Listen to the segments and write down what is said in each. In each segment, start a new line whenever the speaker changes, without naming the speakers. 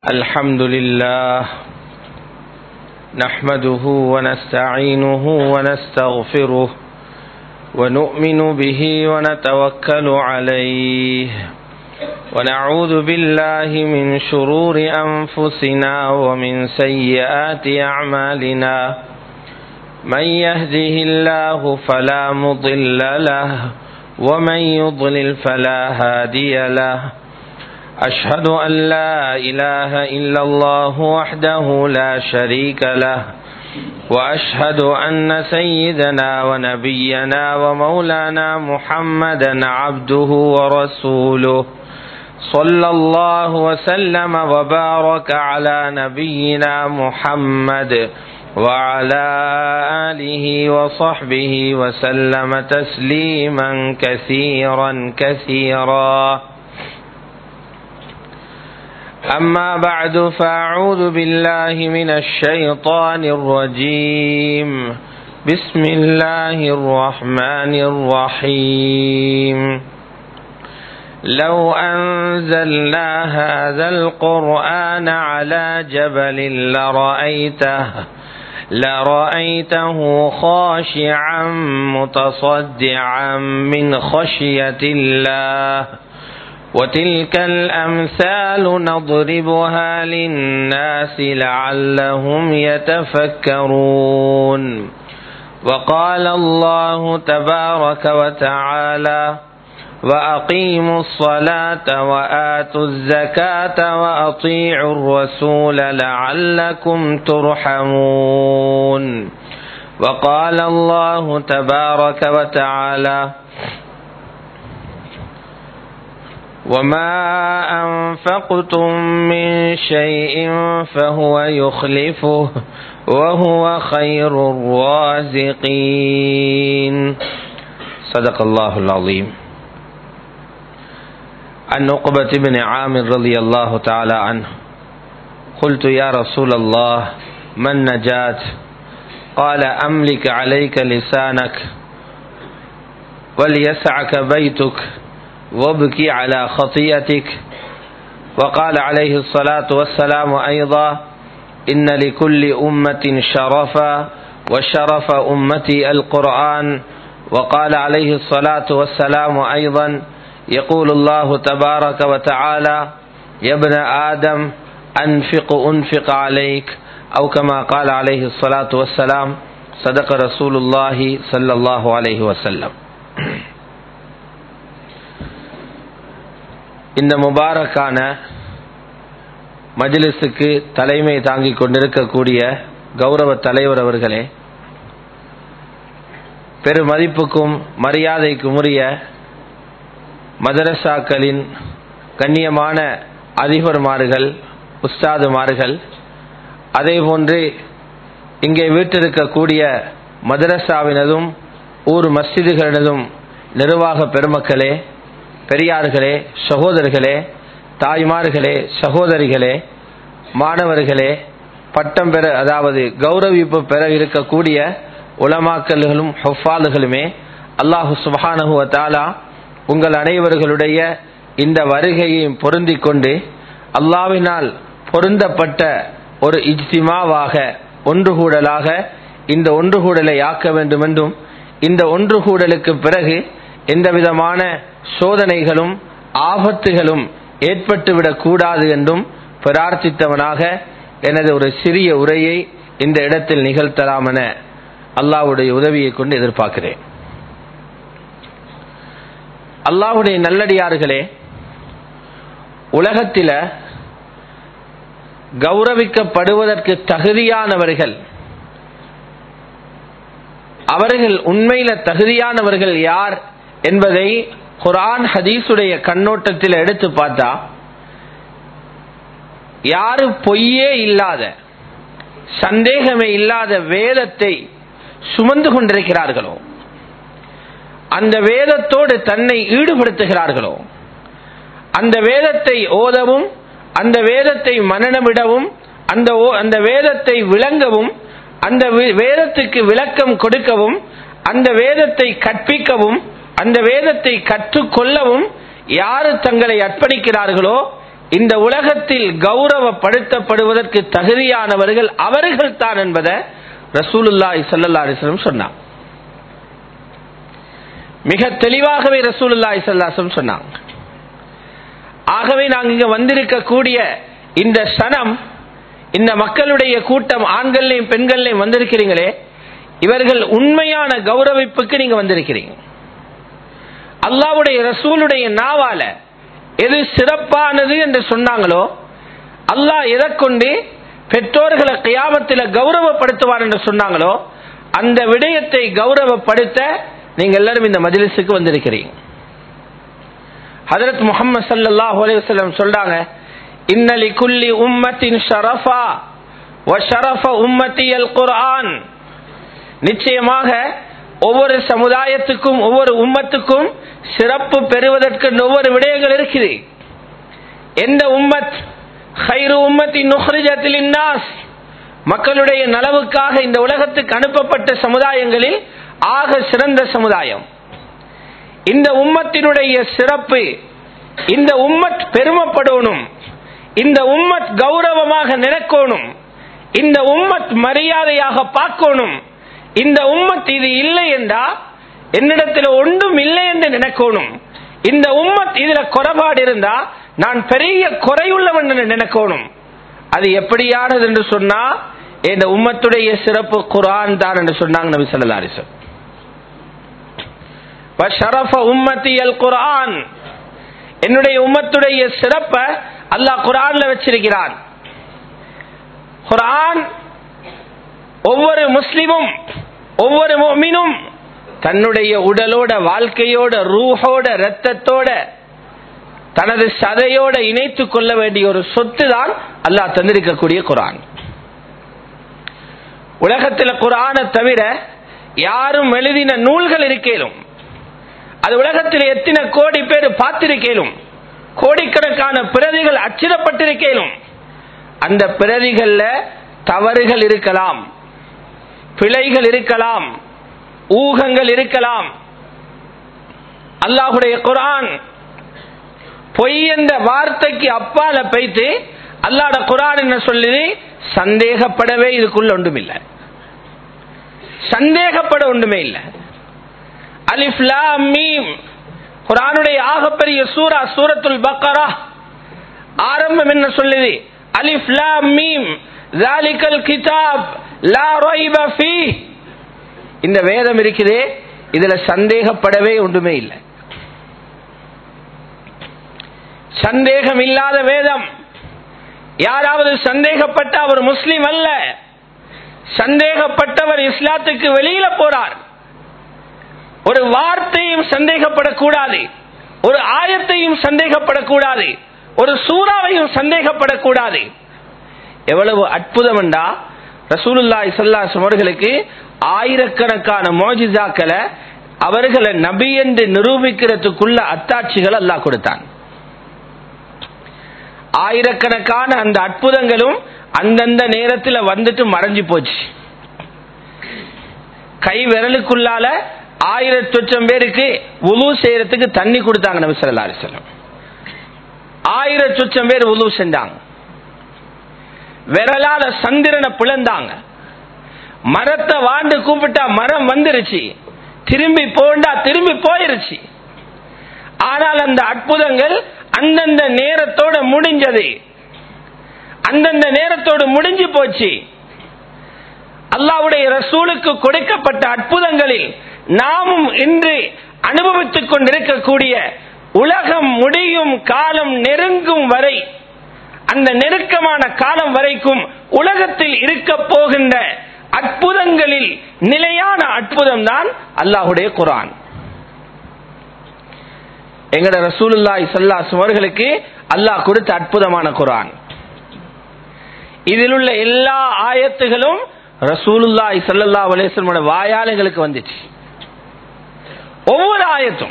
الحمد لله نحمده ونستعينه ونستغفره ونؤمن به ونتوكل عليه ونعوذ بالله من شرور أنفسنا ومن سيئات أعمالنا من يهده الله فلا مضل له ومن يضلل فلا هادي له أشهد أن لا إله إلا الله وحده لا شريك له وأشهد أن سيدنا ونبينا ومولانا محمدا عبده ورسوله صلى الله وسلم وبارك على نبينا محمد وعلى آله وصحبه وسلم تسليما كثيرا كثيرا أما بعد فأعوذ بالله من الشيطان الرجيم بسم الله الرحمن الرحيم لو أنزلنا هذا القرآن على جبل لرأيته لرأيته خاشعا متصدعا من خشية الله وتلك الأمثال نضربها للناس لعلهم يتفكرون وقال الله تبارك وتعالى وأقيموا الصلاة وآتوا الزكاة وأطيعوا الرسول لعلكم ترحمون وقال الله تبارك وتعالى وما أنفقتم من شيء فهو يخلفه وهو خير الرازقين صدق الله العظيم عن عقبة بن عامر رضي الله تعالى عنه قلت يا رسول الله ما النجاة قال أملك عليك لسانك وليسعك بيتك وابكي على خطيئتك وقال عليه الصلاة والسلام أيضا إن لكل أمة شرفا وشرف أمتي القرآن وقال عليه الصلاة والسلام أيضا يقول الله تبارك وتعالى يا ابن آدم أنفق أنفق عليك أو كما قال عليه الصلاة والسلام صدق رسول الله صلى الله عليه وسلم இந்த முபாரக்கான மஜிலிஸுக்கு தலைமை தாங்கிக் கொண்டிருக்கக்கூடிய கௌரவ தலைவர் அவர்களே பெருமதிப்புக்கும் மரியாதைக்கும் உரிய மதரசாக்களின் கண்ணியமான அதிபர்மார்கள் உஸ்தாதுமார்கள் அதே போன்று இங்கே வீட்டிருக்கக்கூடிய மதரசாவினதும் ஊர் மஸ்ஜிதுகளினதும் நிர்வாக பெருமக்களே பெரியார்களே சகோதரர்களே தாய்மார்களே சகோதரிகளே மாணவர்களே பட்டம் பெற அதாவது கௌரவிப்பு பெற இருக்கக்கூடிய உலமாக்கல்களும் ஹொஃபாலுகளுமே அல்லாஹு சுபஹானஹுவ தாலா உங்கள் அனைவர்களுடைய இந்த வருகையையும் பொருந்தி கொண்டு அல்லாவினால் பொருந்தப்பட்ட ஒரு இஜ்திமாவாக ஒன்றுகூடலாக இந்த ஒன்றுகூடலை ஆக்க வேண்டும் என்றும் இந்த ஒன்றுகூடலுக்கு பிறகு எந்த விதமான சோதனைகளும் ஆபத்துகளும் ஏற்பட்டுவிடக் கூடாது என்றும் பிரார்த்தித்தவனாக எனது ஒரு சிறிய உரையை இந்த இடத்தில் நிகழ்த்தலாம் என அல்லாவுடைய உதவியை கொண்டு எதிர்பார்க்கிறேன் அல்லாஹுடைய நல்லடியார்களே உலகத்தில கௌரவிக்கப்படுவதற்கு தகுதியானவர்கள் அவர்கள் உண்மையில தகுதியானவர்கள் யார் என்பதை குரான் ஹதீஸுடைய கண்ணோட்டத்தில் எடுத்து பார்த்தா யாரு பொய்யே இல்லாத சந்தேகமே இல்லாத வேதத்தை சுமந்து கொண்டிருக்கிறார்களோ அந்த வேதத்தோடு தன்னை ஈடுபடுத்துகிறார்களோ அந்த வேதத்தை ஓதவும் அந்த வேதத்தை மனநமிடவும் அந்த அந்த வேதத்தை விளங்கவும் அந்த வேதத்துக்கு விளக்கம் கொடுக்கவும் அந்த வேதத்தை கற்பிக்கவும் அந்த வேதத்தை கற்றுக்கொள்ளவும் யாரு தங்களை அர்ப்பணிக்கிறார்களோ இந்த உலகத்தில் கௌரவப்படுத்தப்படுவதற்கு தகுதியானவர்கள் அவர்கள் தான் என்பதை ரசூலுல்லாஹி ஸல்லல்லாஹு அலைஹி வஸல்லம் சொன்னாங்க மிக தெளிவாகவே ரசூலுல்லாஹி ஸல்லல்லாஹு அலைஹி வஸல்லம் சொன்னாங்க ஆகவே நாங்கள் இங்க வந்திருக்கக்கூடிய இந்த சனம் இந்த மக்களுடைய கூட்டம் ஆண்கள்லையும் பெண்கள்லையும் வந்திருக்கிறீங்களே இவர்கள் உண்மையான கௌரவிப்புக்கு நீங்க வந்திருக்கிறீங்க அல்லாவுடைய ரசூலுடைய நாவால எது சிறப்பானது என்று சொன்னாங்களோ அல்லாஹ் எதை கொண்டு பெற்றோர்களை கியாமத்தில் கௌரவப்படுத்துவார் என்று சொன்னாங்களோ அந்த விடயத்தை கௌரவப்படுத்த நீங்க எல்லாரும் இந்த மஜ்லிஸுக்கு வந்திருக்கிறீங்க ஹதரத் முகமது சல்லல்லாஹு அலைஹி வஸல்லம் சொல்றாங்க இன்னலி குல்லி உம்மத்தின் ஷரஃபா வ ஷரஃப உம்மத்தி அல் குர்ஆன் நிச்சயமாக ஒவ்வொரு சமுதாயத்துக்கும் ஒவ்வொரு உம்மத்துக்கும் சிறப்பு பெறுவதற்கு ஒவ்வொரு விடயங்கள் இருக்குது எந்த உம்மத் ஹைரு உம்மத்தி நுஹ்ரிஜத்தில் இன்னாஸ் மக்களுடைய நலவுக்காக இந்த உலகத்துக்கு அனுப்பப்பட்ட சமுதாயங்களில் ஆக சிறந்த சமுதாயம் இந்த உம்மத்தினுடைய சிறப்பு இந்த உம்மத் பெருமைப்படணும் இந்த உம்மத் கௌரவமாக நினைக்கணும் இந்த உம்மத் மரியாதையாக பார்க்கணும் இந்த உம்மத் இது இல்லை என்றா என்னிடத்தில் ஒன்றும் இல்லை என்று நினைக்கணும் இந்த உம்மத் இதுல குறைபாடு இருந்தா நான் பெரிய குறையுள்ளவன் என்று நினைக்கணும் அது எப்படியானது என்று சொன்னா இந்த உம்மத்துடைய சிறப்பு குரான் தான் என்று சொன்னாங்க நபி சொல்லா அலிசம் உம்மத்தி அல் குரான் என்னுடைய உம்மத்துடைய சிறப்பை அல்லாஹ் குரான்ல வச்சிருக்கிறான் குரான் ஒவ்வொரு முஸ்லிமும் ஒவ்வொரு மோமினும் தன்னுடைய உடலோட வாழ்க்கையோட ரூஹோட ரத்தத்தோட தனது சதையோட இணைத்து கொள்ள வேண்டிய ஒரு சொத்து தான் அல்லாஹ் தந்திருக்கக்கூடிய குரான் உலகத்தில் குரானை தவிர யாரும் எழுதின நூல்கள் இருக்கேலும் அது உலகத்தில் எத்தனை கோடி பேர் பார்த்திருக்கேலும் கோடிக்கணக்கான பிரதிகள் அச்சிடப்பட்டிருக்கேலும் அந்த பிரதிகள்ல தவறுகள் இருக்கலாம் பிழைகள் இருக்கலாம் ஊகங்கள் இருக்கலாம் அல்லாஹுடைய குரான் பொய் என்ற வார்த்தைக்கு அப்பால பைத்து அல்லாட குரான் என்ன சொல்லுது சந்தேகப்படவே இதுக்குள்ள ஒன்றுமில்லை சந்தேகப்பட ஒன்றுமே இல்லை அலிஃப்லா மீம் குரானுடைய ஆகப்பெரிய சூரா சூரத்துல் பக்கரா ஆரம்பம் என்ன சொல்லுது அலிஃப்லா மீம் ஜாலிகல் கிதாப் லா ரைப ஃபீ இந்த வேதம் இருக்குதே இதுல சந்தேகப்படவே ஒன்றுமே இல்லை சந்தேகம் இல்லாத வேதம் யாராவது சந்தேகப்பட்ட அவர் முஸ்லிம் அல்ல சந்தேகப்பட்டவர் இஸ்லாத்துக்கு வெளியில போறார் ஒரு வார்த்தையும் சந்தேகப்படக்கூடாது ஒரு ஆயத்தையும் சந்தேகப்படக்கூடாது ஒரு சூறாவையும் சந்தேகப்படக்கூடாது எவ்வளவு அற்புதம் என்றா ரசூலுல்லா இசல்லாசம் அவர்களுக்கு ஆயிரக்கணக்கான மோஜிசாக்களை அவர்களை நபி என்று நிரூபிக்கிறதுக்குள்ள அத்தாட்சிகள் அல்லாஹ் கொடுத்தான் ஆயிரக்கணக்கான அந்த அற்புதங்களும் அந்தந்த நேரத்தில் வந்துட்டு மறைஞ்சு போச்சு கை விரலுக்குள்ளால ஆயிரத்தி சொச்சம் பேருக்கு உழு செய்யறதுக்கு தண்ணி கொடுத்தாங்க நபி சொல்லா அலிஸ்லாம் ஆயிரத்தி சொச்சம் பேர் உழு செஞ்சாங்க விரலால சந்திரனை பிளந்தாங்க மரத்தை வாண்டு கூப்பிட்டா மரம் வந்துருச்சு திரும்பி போண்டா திரும்பி போயிருச்சு ஆனால் அந்த அற்புதங்கள் அந்தந்த நேரத்தோட முடிஞ்சது அந்தந்த நேரத்தோடு முடிஞ்சு போச்சு அல்லாவுடைய ரசூலுக்கு கொடுக்கப்பட்ட அற்புதங்களில் நாமும் இன்று அனுபவித்துக் கொண்டிருக்கக்கூடிய உலகம் முடியும் காலம் நெருங்கும் வரை அந்த நெருக்கமான காலம் வரைக்கும் உலகத்தில் இருக்க போகின்ற அற்புதங்களில் நிலையான அற்புதம் தான் அல்லாஹுடைய குரான் எங்கட ரசூலுல்லாய் சல்லாஸ் அவர்களுக்கு அல்லாஹ் கொடுத்த அற்புதமான குரான் இதில் உள்ள எல்லா ஆயத்துகளும் ரசூலுல்லாய் சல்லல்லா அலேஸ்வரமோட வாயாளங்களுக்கு வந்துச்சு ஒவ்வொரு ஆயத்தும்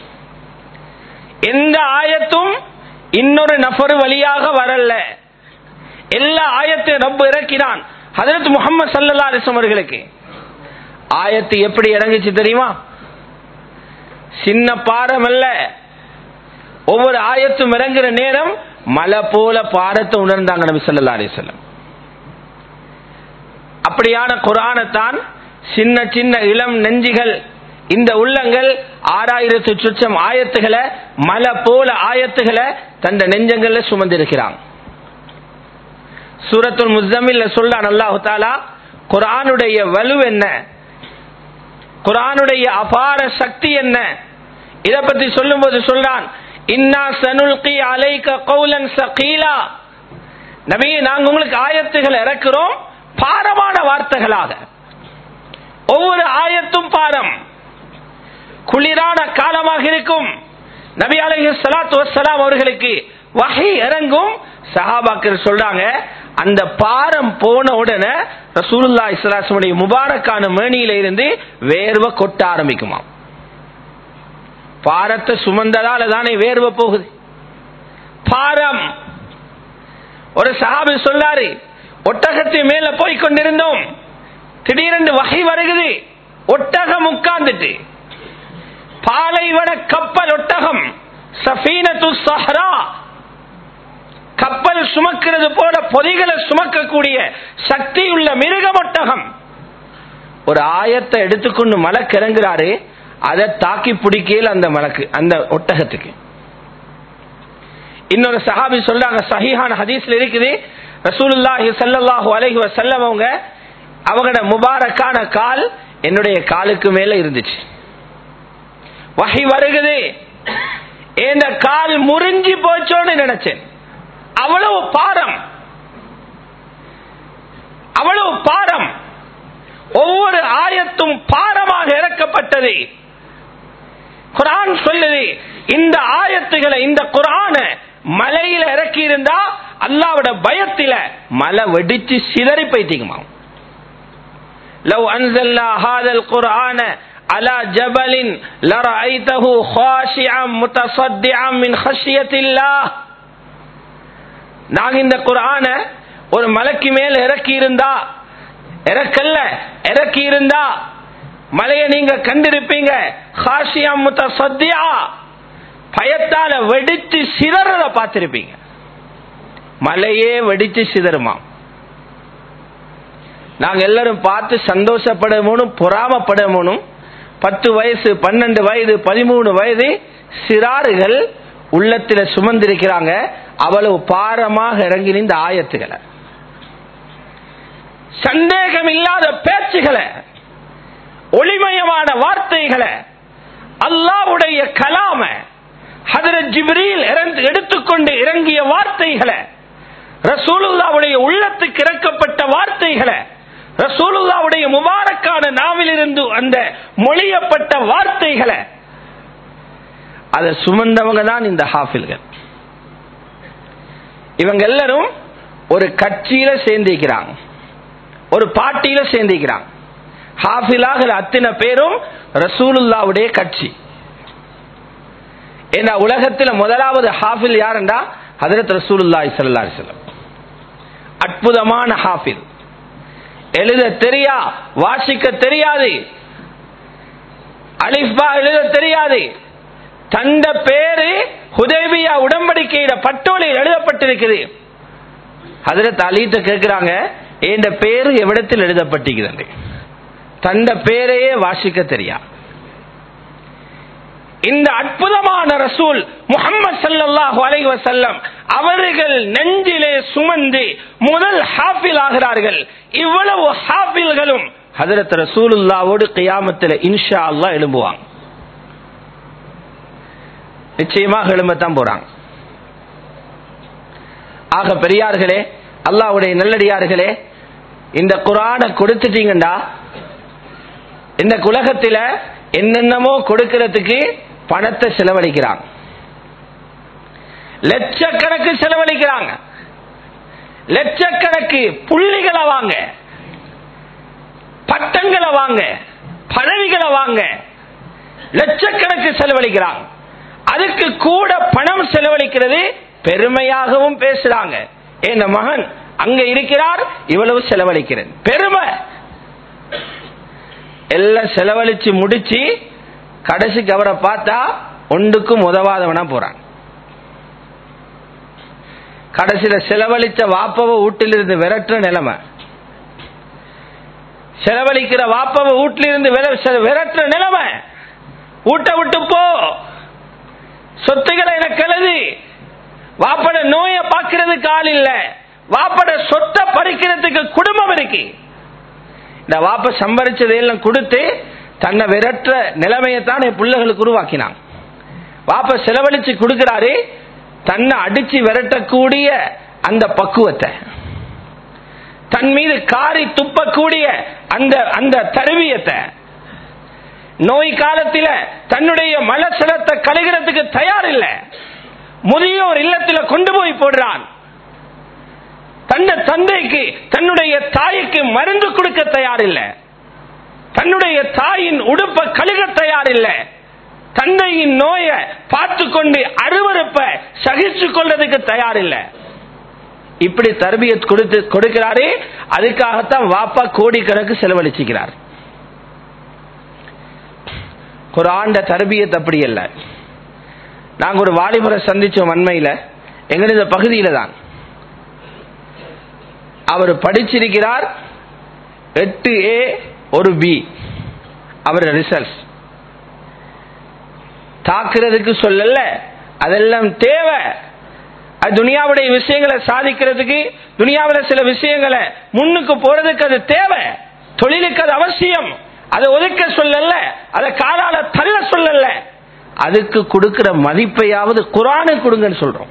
எந்த ஆயத்தும் இன்னொரு நபர் வழியாக வரல எல்லா ஆயத்தையும் ரப்பு இறக்கினான் ஹதரத் முகமது சல்லல்லா அலிஸ்லம் அவர்களுக்கு ஆயத்து எப்படி இறங்குச்சு தெரியுமா சின்ன பாரம் அல்ல ஒவ்வொரு ஆயத்தும் இறங்குற நேரம் மலை போல பாரத்தை உணர்ந்தாங்க நபி ஸல்லல்லாஹு அலைஹி வஸல்லம் அப்படியான குரானைத்தான் சின்ன சின்ன இளம் நெஞ்சிகள் இந்த உள்ளங்கள் ஆறாயிரத்து சுற்றம் ஆயத்துகளை மலை போல ஆயத்துகளை தந்த நெஞ்சங்கள்ல சுமந்திருக்கிறாங்க சூரத்துல் முஸ்தமில்ல சொல்றான் அல்லாஹு தாலா குரானுடைய வலு என்ன குரானுடைய அபார சக்தி என்ன இத பத்தி சொல்லும்போது சொல்றான் இன்னா சனுல்கி அலைக கௌலன் சகீலா நபியே நாங்க உங்களுக்கு ஆயத்துகள் இறக்குறோம் பாரமான வார்த்தைகளாக ஒவ்வொரு ஆயத்தும் பாரம் குளிரான காலமாக இருக்கும் நபி அலைஹி ஸலாத்து வஸ்ஸலாம் அவர்களுக்கு வஹி இறங்கும் சஹாபாக்கள் சொல்றாங்க அந்த பாரம் போன உடனே ரசூலுல்லாஹி ஸல்லல்லாஹு அலைஹி வஸல்லம் முபாரக்கான மேனியில இருந்து வேர்வை கொட்ட ஆரம்பிக்குமா பாரத்தை சுமந்ததால தானே வேர்வை போகுது பாரம் ஒரு சஹாபி சொல்லாரு ஒட்டகத்தின் மேல போய் கொண்டிருந்தோம் திடீரென்று வகை வருகுது ஒட்டகம் உட்கார்ந்துட்டு பாலைவன கப்பல் ஒட்டகம் சஃபீனத்து சஹரா கப்பல் சுமக்கிறது போல பொதிகளை சுமக்கக்கூடிய சக்தி உள்ள மிருகம் ஒட்டகம் ஒரு ஆயத்தை எடுத்துக்கொண்டு மலக்கு இறங்குறாரு அதை தாக்கி பிடிக்கல அந்த மலக்கு அந்த ஒட்டகத்துக்கு இன்னொரு சஹாபி சொல்றாங்க சஹீஹான ஹதீஸ்ல இருக்குது ரசூலுல்லாஹி ஸல்லல்லாஹு அலைஹி வஸல்லம் அவங்க அவங்களோட முபாரக்கான கால் என்னுடைய காலுக்கு மேல இருந்துச்சு வகை வருகுது இந்த கால் முறிஞ்சி போச்சோன்னு நினைச்சேன் அவ்வளவு பாரம் அவ்வளவு பாரம் ஒவ்வொரு ஆயத்தும் பாரமாக இறக்கப்பட்டது குரான் சொல்லுது இந்த ஆயத்துகளை இந்த குரான மலையில இறக்கி இருந்தா அல்லாவோட பயத்தில மலை வெடிச்சு சிதறி போயிட்டீங்கம்மா لو أنزلنا هذا القرآن على جبل لرأيته خاشعا متصدعا من خشية الله நாங்க இந்த குரான ஒரு மலைக்கு மேல இறக்கி இருந்தா இறக்கல்ல இறக்கி இருந்தா மலையை நீங்க கண்டிருப்பீங்க ஹாஷியா முத்தசத்தியா பயத்தால வெடிச்சு சிதறத பார்த்திருப்பீங்க மலையே வெடிச்சு சிதறுமா நாங்க எல்லாரும் பார்த்து சந்தோஷப்படணும் பொறாமப்படணும் பத்து வயசு பன்னெண்டு வயது பதிமூணு வயது சிறாறுகள் உள்ளத்துல சுமந்திருக்கிறாங்க அவ்வளவு பாரமாக இறங்கி இந்த ஆயத்துகளை சந்தேகம் இல்லாத பேச்சுகளை ஒளிமயமான வார்த்தைகளை அல்லாவுடைய கலாம ஹதரத் ஜிப்ரீல் எடுத்துக்கொண்டு இறங்கிய வார்த்தைகளை ரசூலுல்லாவுடைய உள்ளத்துக்கு இறக்கப்பட்ட வார்த்தைகளை ரசூலுல்லாவுடைய முபாரக்கான நாவிலிருந்து அந்த மொழியப்பட்ட வார்த்தைகளை அதை சுமந்தவங்க தான் இந்த ஹாஃபில்கள் இவங்க எல்லாரும் ஒரு கட்சியில சேர்ந்திருக்கிறாங்க ஒரு பாட்டியில சேர்ந்திருக்கிறாங்க ஹாஃபிலாகிற அத்தனை பேரும் ரசூலுல்லாவுடைய கட்சி ஏன்னா உலகத்தில் முதலாவது ஹாஃபில் யாருண்டா ஹதரத் ரசூலுல்லாஹி ஸல்லல்லாஹு அலைஹி வஸல்லம் அற்புதமான ஹாஃபில் எழுத தெரியா வாசிக்க தெரியாது அலிஃபா எழுத தெரியாது தந்த பேரு ஹுதைபியா உடன்படிக்கையில பட்டோலில் எழுதப்பட்டிருக்குது ஹதரத் அலிட்ட கேட்கிறாங்க இந்த பேரு எவ்விடத்தில் எழுதப்பட்டிருக்கிறது தந்த பேரையே வாசிக்க தெரியா இந்த அற்புதமான ரசூல் முகமது சல்லாஹு அலைஹி வசல்லம் அவர்கள் நெஞ்சிலே சுமந்து முதல் ஹாஃபில் ஆகிறார்கள் இவ்வளவு ஹாஃபில்களும் ஹதரத் ரசூலுல்லாவோடு கியாமத்தில் இன்ஷா அல்லா எழும்புவாங்க நிச்சயமாக எழும்பத்தான் போறாங்க ஆக பெரியார்களே அல்லாவுடைய நல்லடியார்களே இந்த குரானை கொடுத்துட்டீங்கண்டா இந்த உலகத்தில் என்னென்னமோ கொடுக்கிறதுக்கு பணத்தை செலவழிக்கிறாங்க லட்சக்கணக்கு செலவழிக்கிறாங்க லட்சக்கணக்கு புள்ளிகளை வாங்க பட்டங்களை வாங்க பதவிகளை வாங்க லட்சக்கணக்கு செலவழிக்கிறாங்க அதுக்கு கூட பணம் செலவழிக்கிறது பெருமையாகவும் பேசுறாங்க என் மகன் அங்க இருக்கிறார் இவ்வளவு செலவழிக்கிறேன் பெருமை எல்லாம் செலவழிச்சு முடிச்சு கடைசிக்கு அவரை பார்த்தா ஒன்றுக்கும் உதவாதவனா போறான் கடைசியில செலவழிச்ச வாப்பவை வீட்டிலிருந்து விரட்டுற நிலைமை செலவழிக்கிற வாப்பவை வீட்டிலிருந்து விரட்டுற நிலைமை வீட்டை விட்டு போ சொத்துக்களை எனக்கு எழுதி வாப்பட நோயை பார்க்கறதுக்கு ஆள் இல்ல வாப்பட சொத்தை பறிக்கிறதுக்கு குடும்பம் இருக்கு இந்த வாப்ப சம்பரிச்சதை எல்லாம் கொடுத்து தன்னை விரட்டுற நிலைமையை தான் என் பிள்ளைகளுக்கு உருவாக்கினான் வாப்ப செலவழிச்சு கொடுக்கிறாரு தன்னை அடிச்சு விரட்டக்கூடிய அந்த பக்குவத்தை தன் மீது காரி துப்பக்கூடிய அந்த அந்த தருவியத்தை நோய் காலத்தில் தன்னுடைய மலசலத்தை கழுகிறதுக்கு தயார் இல்லை முதியோர் இல்லத்தில் கொண்டு போய் போடுறான் தன்னை தந்தைக்கு தன்னுடைய தாய்க்கு மருந்து கொடுக்க தயார் இல்லை தன்னுடைய தாயின் உடுப்ப கழுக தயார் இல்லை தந்தையின் நோயை பார்த்து கொண்டு அருவறுப்ப சகிச்சு கொள்றதுக்கு தயார் இல்லை இப்படி தர்பியத் கொடுத்து கொடுக்கிறாரே அதுக்காகத்தான் வாப்பா கோடிக்கணக்கு செலவழிச்சுக்கிறார் குரான்ட தர்பியத் அப்படி அல்ல நாங்க ஒரு வாலிபரை சந்திச்சோம் அண்மையில எங்களது பகுதியில தான் அவர் படிச்சிருக்கிறார் எட்டு ஏ ஒரு பி அவர் ரிசல்ட் தாக்குறதுக்கு சொல்லல அதெல்லாம் தேவை அது துனியாவுடைய விஷயங்களை சாதிக்கிறதுக்கு துனியாவில் சில விஷயங்களை முன்னுக்கு போறதுக்கு அது தேவை தொழிலுக்கு அது அவசியம் அதை ஒதுக்க சொல்லல அதை காலால தள்ள சொல்லல அதுக்கு கொடுக்கிற மதிப்பையாவது குரானு கொடுங்கன்னு சொல்றோம்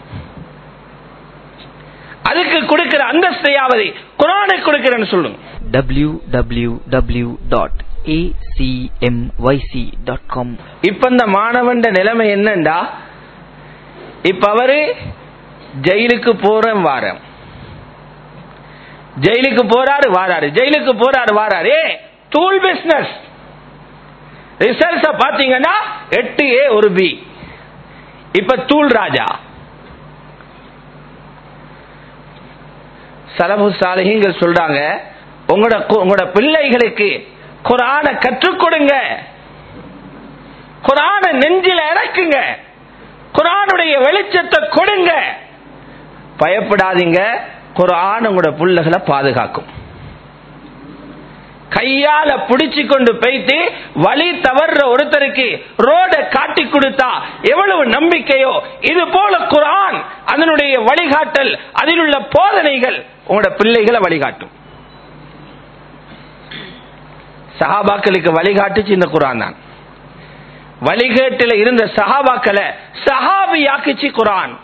அதுக்கு கொடுக்கிற அந்தஸ்தையாவது குரானை கொடுக்கிறேன்னு சொல்லுங்க
www.acmyc.com
இப்ப இந்த மாணவன் நிலைமை என்னண்டா இப்ப அவரு ஜெயிலுக்கு போறேன் வாரம் ஜெயிலுக்கு போறாரு வாராரு ஜெயிலுக்கு போறாரு வாராரு ஏ டூல் பிசினஸ் ரிசல்ட்ஸ பாத்தீங்கன்னா எட்டு ஏ ஒரு பி இப்ப தூள் ராஜா சலபு சாலிகள் சொல்றாங்க உங்களோட உங்களோட பிள்ளைகளுக்கு குரான கற்றுக் கொடுங்க குரான நெஞ்சில இறக்குங்க குரானுடைய வெளிச்சத்தை கொடுங்க பயப்படாதீங்க குரான் உங்களோட பிள்ளைகளை பாதுகாக்கும் கையால புடிச்சு கொண்டு போய்த்து வழி தவறுற ஒருத்தருக்கு ரோட காட்டி கொடுத்தா எவ்வளவு நம்பிக்கையோ இது போல குரான் அதனுடைய வழிகாட்டல் அதில் உள்ள போதனைகள் உங்களோட பிள்ளைகளை வழிகாட்டும் சஹாபாக்களுக்கு வழிகாட்டுச்சு இந்த குரான் தான் வழிகேட்டில் இருந்த சஹாபாக்களை சஹாபியாக்குச்சு குரான்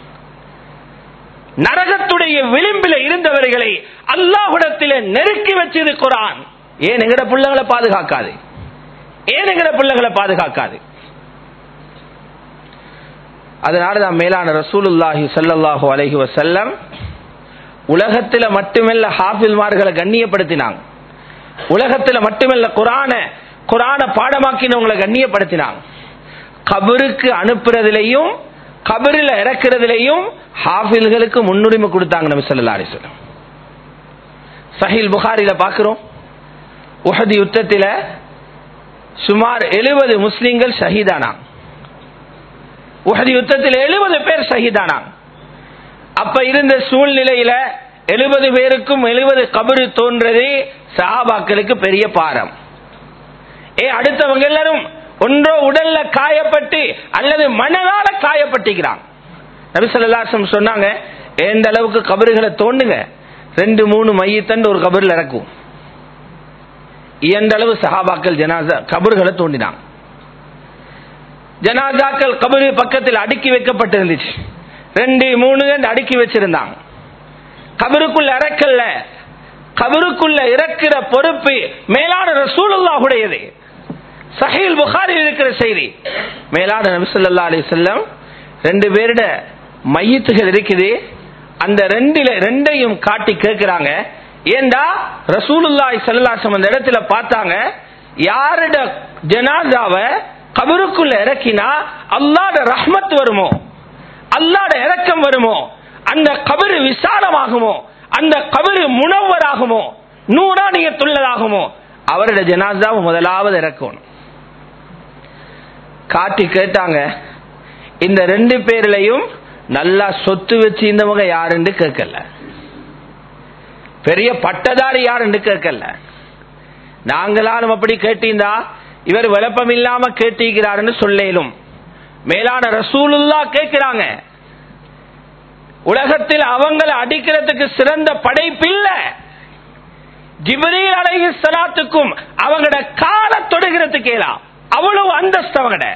நரகத்துடைய விளிம்பில் இருந்தவர்களை அல்லாஹுடத்தில் நெருக்கி வச்சது குரான் ஏன் எங்கட பிள்ளைகளை பாதுகாக்காது ஏன் எங்கட பிள்ளைகளை பாதுகாக்காது அதனாலதான் மேலான ரசூலுல்லாஹி சல்லல்லாஹு அலைஹி வசல்லம் உலகத்துல மட்டுமல்ல ஹாஃபில்மார்களை கண்ணியப்படுத்தினாங்க உலகத்துல மட்டுமல்ல குரான குரான பாடமாக்கினவங்களை கண்ணியப்படுத்தினாங்க கபருக்கு அனுப்புறதுலையும் கபரில் இறக்குறதுலையும் ஹாஃபில்களுக்கு முன்னுரிமை கொடுத்தாங்க நபி சொல்லா அலிஸ்லம் சஹில் புகாரில பாக்குறோம் உஹது யுத்தத்தில் சுமார் எழுபது முஸ்லிம்கள் ஷஹீதானாங்க உஹது யுத்தத்தில் எழுபது பேர் ஷஹீதானாங்க அப்ப இருந்த சூழ்நிலையில எழுபது பேருக்கும் எழுபது கபரு தோன்றது சஹாபாக்களுக்கு பெரிய பாரம் ஏ அடுத்தவங்க எல்லாரும் ஒன்றோ உடல்ல காயப்பட்டு அல்லது மனதால காயப்பட்டுக்கிறாங்க நபிசல்லாசம் சொன்னாங்க எந்த அளவுக்கு கபறுகளை தோண்டுங்க ரெண்டு மூணு மையத்தண்டு ஒரு கபரில் இறக்கும் இயன்ற அளவு சஹாபாக்கள் ஜனாசா கபறுகளை தோண்டினாங்க ஜனாசாக்கள் கபரு பக்கத்தில் அடுக்கி வைக்கப்பட்டிருந்துச்சு ரெண்டு மூணு அடுக்கி வச்சிருந்தாங்க கபருக்குள்ள இறக்கல்ல கபருக்குள்ள இறக்கிற பொறுப்பு மேலான ரசூலுல்லாஹுடையது சஹீல் புகாரில் இருக்கிற செய்தி மேலான நபிசல்லா அலி செல்லம் ரெண்டு பேருட மையத்துகள் இருக்குது அந்த ரெண்டுல ரெண்டையும் காட்டி கேட்கிறாங்க ஏண்டா ரசூலுல்லாய் சல்லாசம் அந்த இடத்துல பார்த்தாங்க யாருட ஜனாதாவ கபருக்குள்ள இறக்கினா அல்லாட ரஹ்மத் வருமோ அல்லாட இறக்கம் வருமோ அந்த கபரு விசாலமாகுமோ அந்த கபரு முனவராகுமோ நூறானியத்துள்ளதாகுமோ அவரோட ஜனாதாவை முதலாவது இறக்கணும் காட்டி கேட்டாங்க இந்த ரெண்டு பேர்லையும் நல்லா சொத்து வச்சிருந்தவங்க யாருன்னு கேட்கல பெரிய பட்டதாரி யாருன்னு கேட்கல நாங்களாலும் அப்படி கேட்டீந்தா இவர் விளப்பம் இல்லாம கேட்டிருக்கிறாருன்னு சொல்லேலும் மேலான ரசூலுல்லா கேட்கிறாங்க உலகத்தில் அவங்களை அடிக்கிறதுக்கு சிறந்த படைப்பில்ல ஜிப்ரீல் அலைஹி ஸலாத்துக்கும் அவங்களோட கால தொடுகிறதுக்கு ஏலாம் அவ்வளவு அந்தஸ்து அவங்கட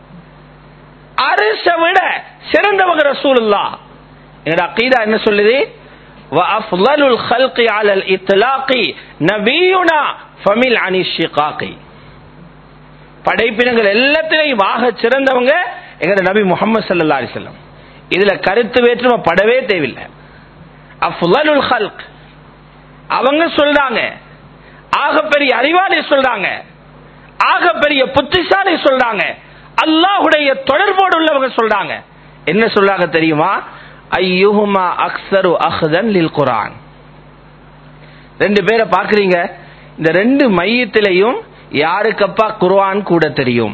அரிச விட சிறந்தவங்க ரசூலுல்லா எங்கட அக்கீதா என்ன சொல்லுது وأفضل الخلق على الإطلاق نبينا فمل عن الشقاق படைப்பினங்கள் எல்லாத்திலையும் ஆக சிறந்தவங்க எங்க நபி முகமது சல்லா அலிசல்லம் இதுல கருத்து வேற்றுமை படவே தேவையில்லை அஃலலுல் ஹல்க் அவங்க சொல்றாங்க ஆக பெரிய அறிவாளி சொல்றாங்க ஆக பெரிய புத்திசாலி சொல்றாங்க அல்லாஹுடைய தொடர்போடு உள்ளவங்க சொல்றாங்க என்ன சொல்றாங்க தெரியுமா ஐயுஹுமா அக்ஸரு அஹ்தன் லில் குரான் ரெண்டு பேரை பாக்குறீங்க இந்த ரெண்டு மையத்திலையும் யாருக்கப்பா குர்ஆன் கூட தெரியும்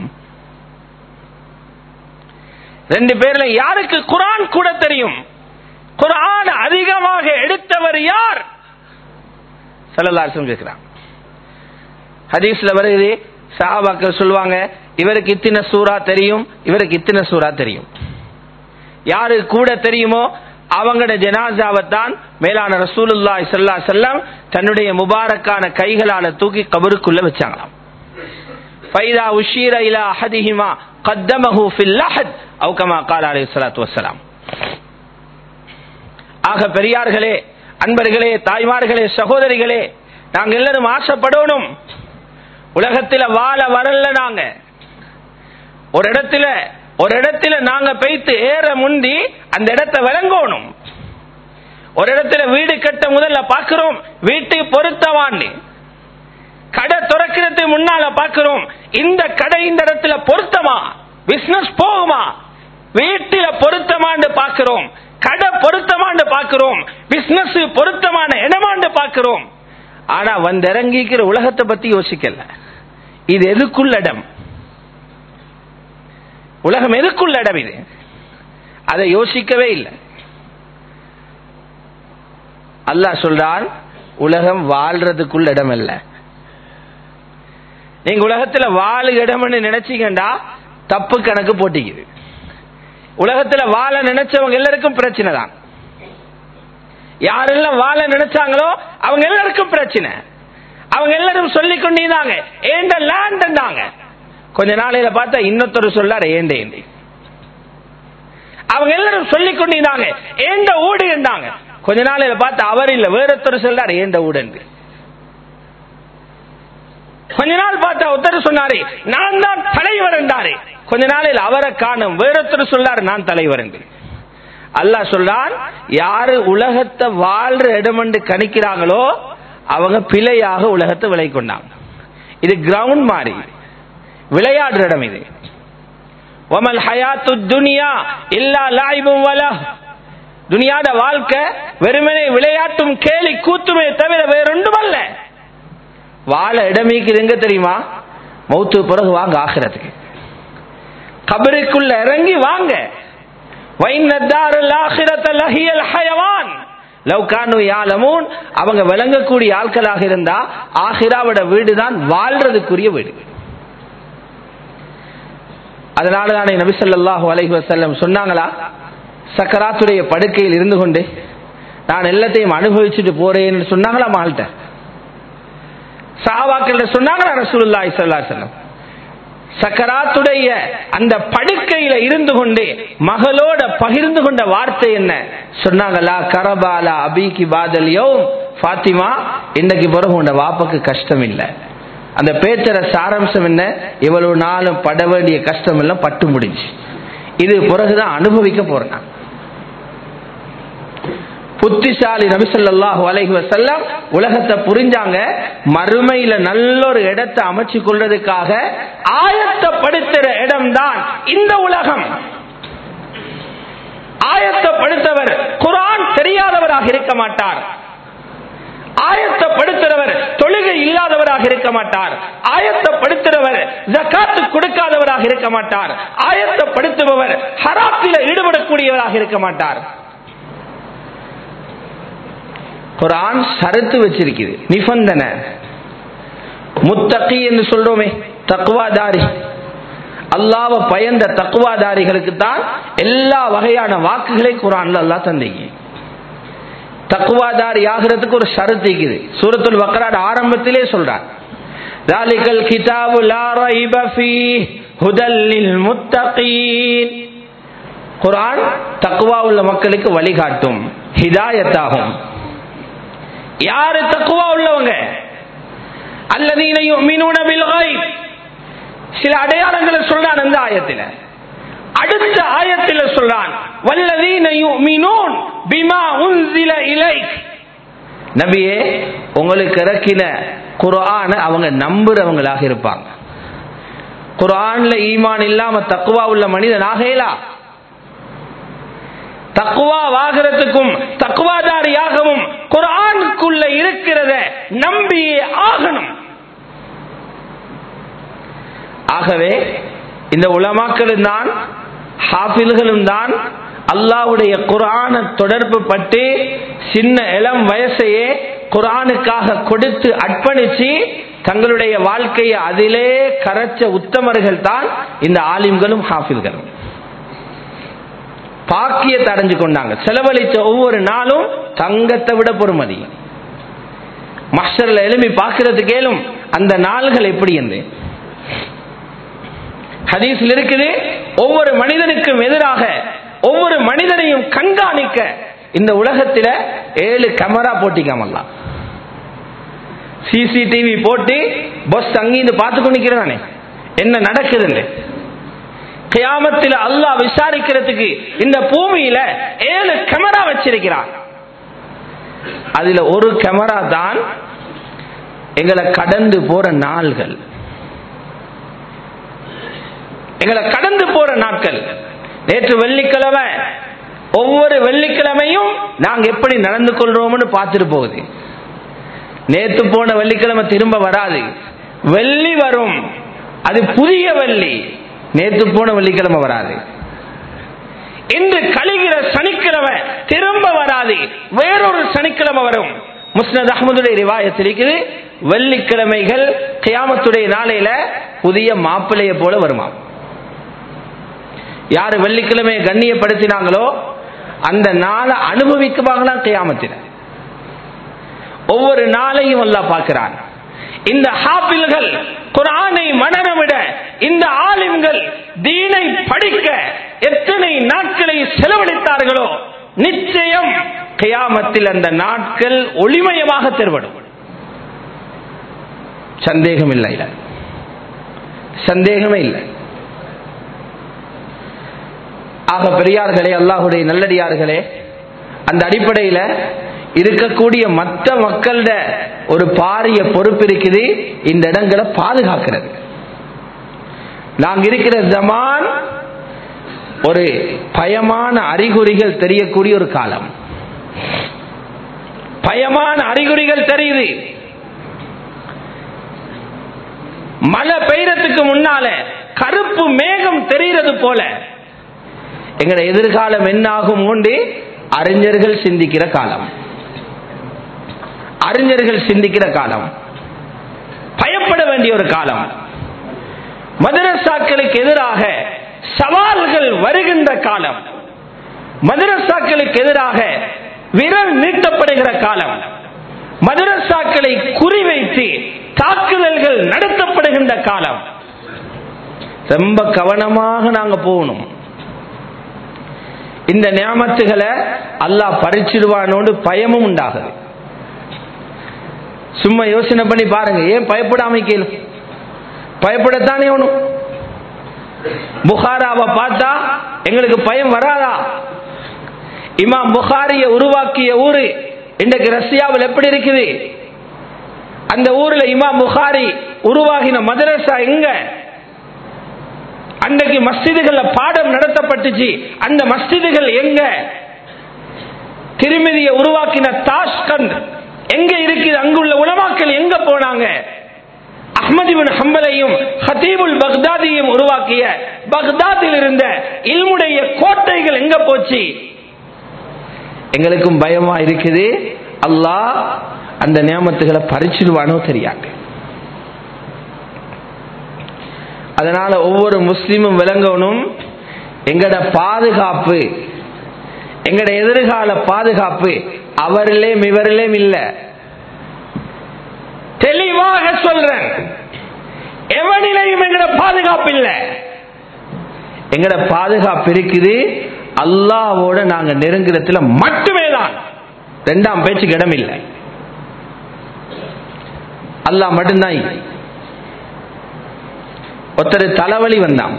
ரெண்டு பேர்ல யாருக்கு குர்ஆன் கூட தெரியும் குர்ஆன் அதிகமாக எடுத்தவர் யார் சல்லல்லாஹு கேட்கிறான் ஹதீஸ்ல வருது சஹாபாக்கள் சொல்லுவாங்க இவருக்கு இத்தனை சூறா தெரியும் இவருக்கு இத்தனை சூறா தெரியும் யாரு கூட தெரியுமோ அவங்களோட ஜனாசாவைத்தான் மேலான ரசூலுல்லாஹி ஸல்லல்லாஹு அலைஹி வஸல்லம் தன்னுடைய முபாரக்கான கைகளால தூக்கி கபருக்குள்ள வச்சாங்களாம் ஃபைதா உஷீர இலா அஹதிஹிமா கத்தமஹு ஃபில் லஹத் அவு கமா கால அலைஹி ஸலாத்து வஸ்ஸலாம் ஆக பெரியார்களே அன்பர்களே தாய்மார்களே சகோதரிகளே நாங்க எல்லாரும் ஆசைப்படணும் உலகத்துல வாழ வரல நாங்க ஒரு இடத்துல ஒரு இடத்துல நாங்க போய்த்து ஏற முந்தி அந்த இடத்தை விளங்கணும் ஒரு இடத்துல வீடு கட்ட முதல்ல பாக்குறோம் வீட்டை பொருத்தவான்னு கடை திறக்கிறதுக்கு முன்னால பாக்குறோம் இந்த கடை இந்த இடத்துல பொருத்தமா பிசினஸ் போகுமா வீட்டில பொருத்தமான்னு பாக்குறோம் கடை பொருத்தமான்னு பாக்குறோம் பிசினஸ் பொருத்தமான இடமான்னு பாக்குறோம் ஆனா வந்து இறங்கிக்கிற உலகத்தை பத்தி யோசிக்கல இது எதுக்குள்ள இடம் உலகம் எதுக்குள்ள இடம் இது அதை யோசிக்கவே இல்லை அல்லாஹ் சொல்றான் உலகம் வாழ்றதுக்குள்ள இடம் இல்ல நீங்க உலகத்துல வாழு இடம்னு நினைச்சீங்கடா தப்பு கணக்கு போட்டிக்குது உலகத்துல வாழ நினைச்சவங்க எல்லாருக்கும் பிரச்சனை தான் யாரெல்லாம் வாழ நினைச்சாங்களோ அவங்க எல்லாருக்கும் பிரச்சனை அவங்க எல்லாரும் சொல்லிக் கொண்டிருந்தாங்க ஏண்ட லேண்ட் கொஞ்ச நாளையில பார்த்தா இன்னொருத்தர் சொல்லார் ஏண்ட ஏண்டி அவங்க எல்லாரும் சொல்லிக் கொண்டிருந்தாங்க ஏண்ட ஊடு என்றாங்க கொஞ்ச நாளையில பார்த்து அவர் இல்ல வேறொருத்தர் சொல்லார் ஏண்ட ஊடு என்று கொஞ்ச நாள் பார்த்தா ஒருத்தர் சொன்னாரு நான் தான் தலைவர் என்றாரு கொஞ்ச நாளையில் அவரை காணும் வேறொருத்தர் சொல்லாரு நான் தலைவர் என்று அல்லாஹ் சொல்றான் யாரு உலகத்தை வாழ்ற இடம் என்று கணிக்கிறாங்களோ அவங்க பிழையாக உலகத்தை விலை கொண்டாங்க இது கிரவுண்ட் மாதிரி விளையாடுற இடம் இது ஒமல் ஹயாத்து துனியா இல்லா லாய்பும் வல துனியாட வாழ்க்கை வெறுமனே விளையாட்டும் கேலி கூத்துமே தவிர வேறொன்றும் அல்ல வாழ இடமீக்குது எங்க தெரியுமா மௌத்து பிறகு வாங்க ஆகிறதுக்கு கபருக்குள்ள இறங்கி வாங்க அவங்க விளங்கக்கூடிய ஆட்களாக இருந்தா ஆஹிராவோட வீடு தான் வாழ்றதுக்குரிய வீடு அதனால தானே நபிசல்லாஹு அலைஹி வசல்லம் சொன்னாங்களா சக்கராத்துடைய படுக்கையில் இருந்து கொண்டு நான் எல்லாத்தையும் அனுபவிச்சுட்டு போறேன்னு சொன்னாங்களா மால்ட்ட சாவாக்கள் சொன்னாங்களா ரசூலுல்லாஹி ஸல்லல்லாஹு அலைஹி வஸல்லம் சக்கராத்துடைய அந்த படுக்கையில இருந்து கொண்டு மகளோட பகிர்ந்து கொண்ட வார்த்தை என்ன சொன்னாங்களா கரபாலா அபிக்கு பாதலியோ பாத்திமா இன்னைக்கு பிறகு உண்ட வாப்புக்கு கஷ்டம் இல்லை அந்த பேச்சர சாராம்சம் என்ன இவ்வளவு நாளும் பட வேண்டிய கஷ்டம் எல்லாம் பட்டு முடிஞ்சு இது பிறகுதான் அனுபவிக்க போறேன் புத்திசாலி நபிசல்லாஹு அலைஹி வசல்லம் உலகத்தை புரிஞ்சாங்க மறுமையில நல்ல ஒரு இடத்தை அமைச்சு கொள்றதுக்காக ஆயத்தப்படுத்துற இடம் தான் இந்த உலகம் ஆயத்தப்படுத்தவர் குரான் தெரியாதவராக இருக்க மாட்டார் ஆயத்தப்படுத்துறவர் தொழுகை இல்லாத ஓதாதவராக இருக்க மாட்டார் ஆயத்தப்படுத்துறவர் ஜக்காத்து கொடுக்காதவராக இருக்க மாட்டார் ஆயத்தப்படுத்துபவர் ஹராத்தில ஈடுபடக்கூடியவராக இருக்க மாட்டார் குரான் சரத்து வச்சிருக்குது நிபந்தனை முத்தகி என்று சொல்றோமே தக்குவாதாரி அல்லாவ பயந்த தக்குவாதாரிகளுக்கு தான் எல்லா வகையான வாக்குகளை குரான்ல அல்லா தந்தீங்க தக்குவாதாரி ஆகிறதுக்கு ஒரு ஷரத்து இருக்குது சூரத்துல் வக்கராட் ஆரம்பத்திலே சொல்றார் ذلك الكتاب لا ريب فيه هدى للمتقين குர்ஆன் தக்வா உள்ள மக்களுக்கு வழிகாட்டும் ஹிதாயத்தாகும் யாரு தக்குவா உள்ளவங்க அல்லதீன யுமினூன பில் கைப் சில அடையாளங்களை சொல்றான் அந்த ஆயத்துல அடுத்த ஆயத்துல சொல்றான் வல்லதீன யுமினூன் பிமா உன்சில இலைக் நபியே உங்களுக்கு இறக்கின குர்ஆன அவங்க நம்புறவங்களாக இருப்பாங்க குர்ஆன்ல ஈமான் இல்லாம தக்குவா உள்ள மனிதன் ஆகையலா தக்குவா வாகிறதுக்கும் தக்குவாதாரியாகவும் குரானுக்குள்ள இருக்கிறத நம்பியே ஆகணும் ஆகவே இந்த உலமாக்களும் தான் ஹாஃபில்களும் தான் அல்லாவுடைய குரான தொடர்பு பட்டு சின்ன இளம் வயசையே குரானுக்காக கொடுத்து அர்ப்பணிச்சு தங்களுடைய வாழ்க்கையை அதிலே கரைச்ச உத்தமர்கள் தான் இந்த ஆலிம்களும் ஹாஃபில்களும் பாக்கியத்தை அடைஞ்சு கொண்டாங்க செலவழித்த ஒவ்வொரு நாளும் தங்கத்தை விட பொறுமதி மஸ்டர்ல எழுப்பி பார்க்கறது கேளும் அந்த நாள்கள் எப்படி என்று ஹதீஸில் இருக்குது ஒவ்வொரு மனிதனுக்கும் எதிராக ஒவ்வொரு மனிதனையும் கண்காணிக்க இந்த உலகத்தில் ஏழு கேமரா போட்டிக்காமல்லாம் சிசிடிவி போட்டு பஸ் அங்கிருந்து பார்த்து கொண்டிருக்கிறானே என்ன நடக்குதுன்னு கியாமத்தில் அல்லாஹ் விசாரிக்கிறதுக்கு இந்த பூமியில ஏழு கேமரா வச்சிருக்கிறான் அதுல ஒரு கேமரா தான் எங்களை கடந்து போற நாள்கள் எங்களை கடந்து போற நாட்கள் நேற்று வெள்ளிக்கிழமை ஒவ்வொரு வெள்ளிக்கிழமையும் நாங்க எப்படி நடந்து கொள்றோம்னு பார்த்துட்டு போகுது நேத்து போன வெள்ளிக்கிழமை திரும்ப வராது வெள்ளி வரும் அது புதிய வெள்ளி நேத்து போன வெள்ளிக்கிழமை வராது இன்று கழிகிற சனிக்கிழமை திரும்ப வராது வேறொரு சனிக்கிழமை வரும் முஸ்னத் அஹமதுடைய ரிவாயத்தில் இருக்குது வெள்ளிக்கிழமைகள் கியாமத்துடைய நாளையில புதிய மாப்பிள்ளைய போல வருமா யாரு வெள்ளிக்கிழமையை கண்ணியப்படுத்தினாங்களோ அந்த நாளை அனுபவிக்குவாங்களாம் கியாமத்தில் ஒவ்வொரு நாளையும் எல்லாம் பார்க்கிறான் இந்த ஹாபில்கள் குரானை மனநமிட இந்த ஆலிம்கள் தீனை படிக்க எத்தனை நாட்களை செலவழித்தார்களோ நிச்சயம் கியாமத்தில் அந்த நாட்கள் ஒளிமயமாக தெருவடும் சந்தேகம் இல்லை சந்தேகமே இல்லை ஆக பெரியார்களே அல்லாஹுடைய நல்லடியார்களே அந்த அடிப்படையில் இருக்கக்கூடிய மற்ற மக்களோட ஒரு பாரிய பொறுப்பு இருக்குது இந்த இடங்களை பாதுகாக்கிறது நாங்க இருக்கிற ஜமான் ஒரு பயமான அறிகுறிகள் தெரியக்கூடிய ஒரு காலம் பயமான அறிகுறிகள் தெரியுது மழை பெய்யறதுக்கு முன்னால கருப்பு மேகம் தெரிகிறது போல எங்கட எதிர்காலம் என்னாகும் உண்டு அறிஞர்கள் சிந்திக்கிற காலம் அறிஞர்கள் சிந்திக்கிற காலம் பயப்பட வேண்டிய ஒரு காலம் மதரசாக்களுக்கு எதிராக சவால்கள் வருகின்ற காலம் மதரசாக்களுக்கு எதிராக விரல் நீட்டப்படுகிற காலம் மதரசாக்களை குறிவைத்து தாக்குதல்கள் நடத்தப்படுகின்ற காலம் ரொம்ப கவனமாக நாங்க போகணும் இந்த நியமத்துகளை அல்லாஹ் பறிச்சிடுவானோடு பயமும் உண்டாகுது சும்மா யோசனை பண்ணி பாருங்க ஏன் பயப்படாம கேளு பயப்படத்தானே ஒண்ணும் புகாராவை பார்த்தா எங்களுக்கு பயம் வராதா இமாம் புகாரிய உருவாக்கிய ஊரு இன்றைக்கு ரஷ்யாவில் எப்படி இருக்குது அந்த ஊர்ல இமாம் புகாரி உருவாகின மதரசா எங்க அன்றைக்கு மஸ்ஜிதுகள்ல பாடம் நடத்தப்பட்டுச்சு அந்த மஸ்ஜிதுகள் எங்க திருமதியை உருவாக்கின தாஷ்கந்த் எங்க இருக்குது அங்குள்ள உலமாக்கள் எங்க போனாங்க அஹ்மது இப்னு ஹம்பலையும் ஹதீபுல் பக்தாதியையும் உருவாக்கிய பக்தாதில் இருந்த இல்முடைய கோட்டைகள் எங்க போச்சு எங்களுக்கும் பயமா இருக்குது அல்லாஹ் அந்த நியமத்துகளை பறிச்சிடுவானோ தெரியாது அதனால ஒவ்வொரு முஸ்லீமும் விளங்கணும் எங்கட பாதுகாப்பு எங்கட எதிர்கால பாதுகாப்பு அவரிலேயும் இவரிலேயும் இல்ல தெளிவாக சொல்றேன் எவனிலையும் எங்கட பாதுகாப்பு இல்ல எங்கட பாதுகாப்பு இருக்குது அல்லாவோட நாங்க நெருங்குறதுல மட்டுமே தான் ரெண்டாம் பேச்சுக்கு இடம் இல்லை அல்லாஹ் மட்டும்தான் ஒருத்தர் தலைவலி வந்தான்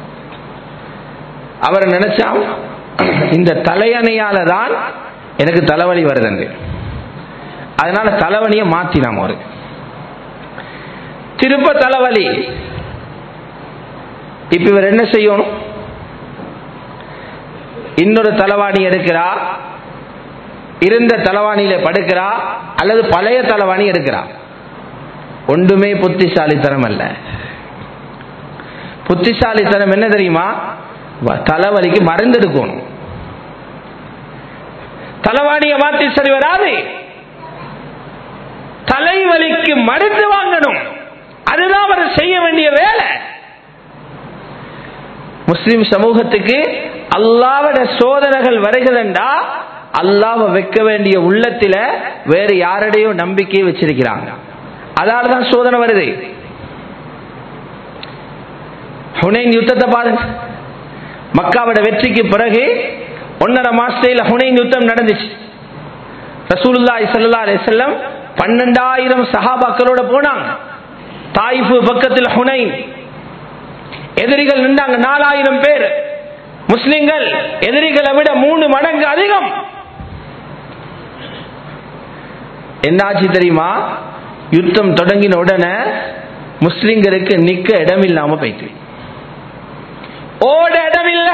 அவர் நினைச்சான் இந்த தலையணையால தான் எனக்கு தலைவலி வருதுண்டு அதனால தலைவலியை மாத்தினாம் ஒரு திருப்ப தலைவலி இப்ப இவர் என்ன செய்யணும் இன்னொரு தலைவாணி எடுக்கிறா இருந்த தலைவாணியில படுக்கிறா அல்லது பழைய தலைவாணி எடுக்கிறா ஒன்றுமே புத்திசாலித்தனம் அல்ல புத்திசாலித்தனம் என்ன தெரியுமா தலைவலிக்கு மருந்து எடுக்கணும் தலைவாணியை மாத்தி சரி வராது தலைவலிக்கு மருந்து வாங்கணும் அதுதான் அவர் செய்ய வேண்டிய வேலை முஸ்லிம் சமூகத்துக்கு அல்லாவோட சோதனைகள் வருகிறண்டா அல்லாவை வைக்க வேண்டிய உள்ளத்தில வேறு யாருடையும் நம்பிக்கையை வச்சிருக்கிறாங்க அதனாலதான் சோதனை வருது ஹுனைன் யுத்தத்தை பாருங்க மக்காவோட வெற்றிக்கு பிறகு ஒன்னரை மாசத்துல ஹுனைன் யுத்தம் நடந்துச்சு ரசூலுல்லாஹி ஸல்லல்லாஹு அலைஹி வஸல்லம் பன்னெண்டாயிரம் சஹாபாக்களோட போனாங்க தாயிஃபு பக்கத்தில் ஹுனைன் எதிரிகள் நின்றாங்க நாலாயிரம் பேர் முஸ்லிம்கள் எதிரிகளை விட மூணு மடங்கு அதிகம் என்னாச்சு தெரியுமா யுத்தம் தொடங்கின உடனே முஸ்லிம்களுக்கு நிக்க இடம் இல்லாம போயிட்டு ஓட இடம் இல்ல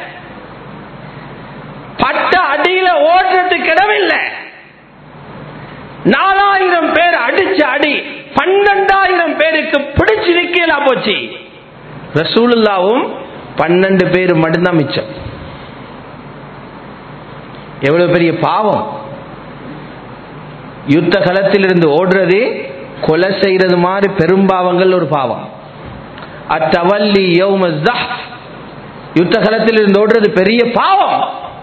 பட்ட அடியில ஓடுறதுக்கு இடம் இல்ல நாலாயிரம் பேர் அடிச்ச அடி பன்னெண்டாயிரம் பேருக்கு பிடிச்சு நிக்கலாம் போச்சு ரசூலுல்லாவும் பன்னெண்டு பேர் மட்டும்தான் மிச்சம் எவ்வளவு பெரிய பாவம் யுத்த களத்தில் இருந்து ஓடுறது கொலை செய்யறது மாதிரி பெரும்பாவங்கள் ஒரு பாவம் அத்தவல்லி யுத்த களத்தில் இருந்து ஓடுறது பெரிய பாவம்